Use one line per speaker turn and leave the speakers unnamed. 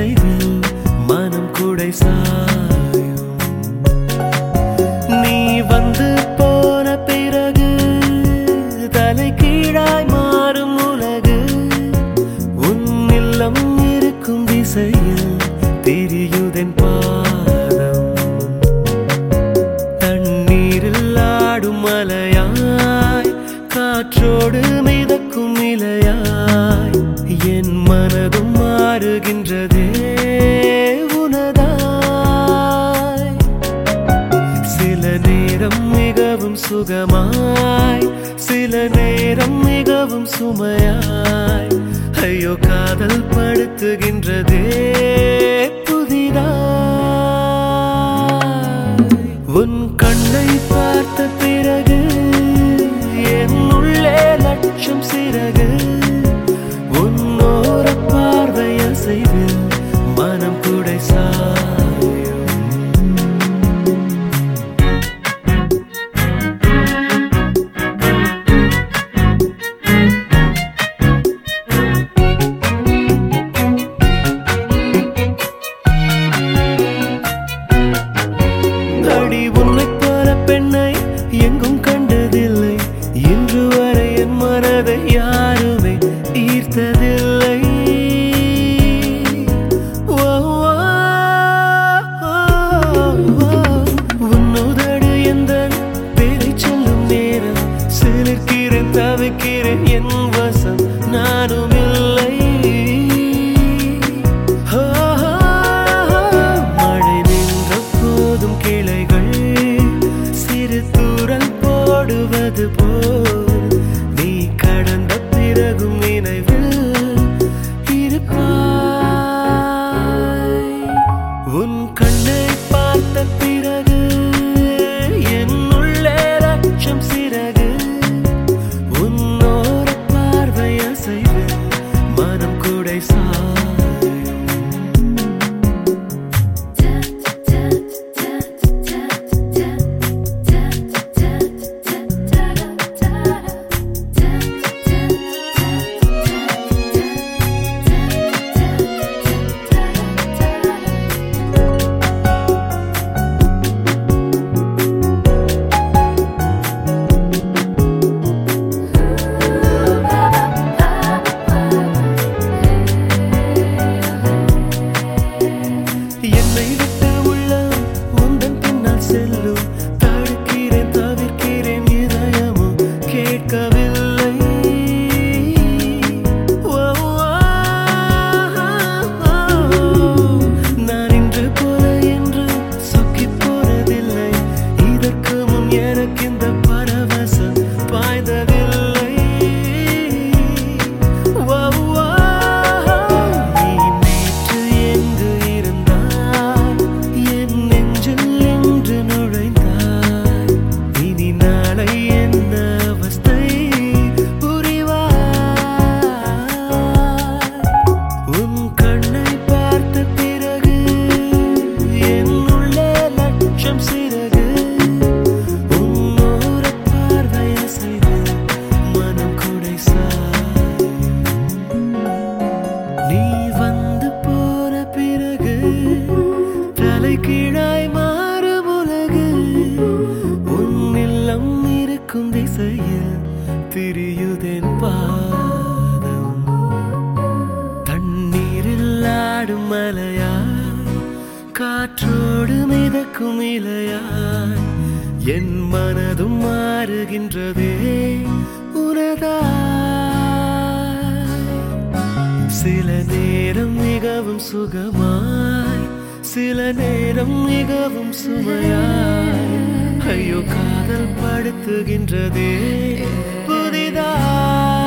அசைவில் மனம் குடை சாயும் நீ வந்து போன பிறகு தலை கீழாய் மாறும் உலகு உன் இல்லம் இருக்கும் திசையில் திரியுதென் பாதம் தண்ணீரில் ஆடும் மலையாய் காற்றோடு மிதக்கும் நிலையாய் என் மனதும் மாறுகின்றதே உனதாய் சில நேரம் மிகவும் சுகமாய் சில நேரம் மிகவும் சுமையாய் ஐயோ காதல் படுத்துகின்றதே புதிதாய் உன் கண்ணை பார்த்த பிறகு என் உள்ளே லட்சம் சிறகு உன்னோர பார்வை அசைவில் மனம் குடை சாயும் அடி உன்னைப் போல பெண்ணை எங்கும் கண்டதில்லை இன்று வரை என் மனதை யாருமே ஈர்த்ததில்லை ஓ, ஓ, ஓ, ஓ. உன் உதடு எந்த பேரை சொல்லும் நேரம் சிலிர்க்கிறேன் தவிக்கிறேன் என் வசம் நானும் இல்லை ஓ, மழை நின்ற போதும் கிளைகள் சிறு தூரல் போடுவது போல் நீ கடந்த பிறகும் நினைவில் இருப்பாய் உன் கண்ணை பார்த்த பிறகு என் உள்ளே லட்சம் சிறகு உன்னோர பார்வை அசைவு மனம் குடை சாயும் என்னை விட்டு உள்ளம் உந்தன் பின்னால் செல்லும் தடுக்கிறேன் தவிர்க்கிறேன் இதயமும் கேட்கவில்லை ஓ, ஓ, நான் இன்று போல என்று சொக்கிப் போனதில்லை இதற்கு முன் எனக்கு இந்த பரவசம் பாய்ந்ததில்லை ஓ, ஓ, நீ நேற்று எங்கு இருந்தாய் என் நெஞ்சில் என்று நுழைந்தாய் இனி நாளை என்ன அவஸ்தை புரிவாய் உன் கண்ணை பார்த்த பிறகு என் உள்ளே லட்சம் சிறகு உன்னோர பார்வை அசைவு மனம் குடை சாயும் நீ வந்து போன பிறகு தலை கீழாய் மாறும் உலகு உன் இல்லம் இருக்கும் திசையில் திரியுதென் பாதம் தண்ணீரில் ஆடும் மலையாய் காற்றோடு மிதக்கும் இலையாய் என் மனதும் மாறுகின்றதே உனதாய் சில நேரம் மிகவும் சுகமாய் சில நேரம் மிகவும் சுமையாய் ஐயோ காதல் படுத்துகின்றதே புதிதாய்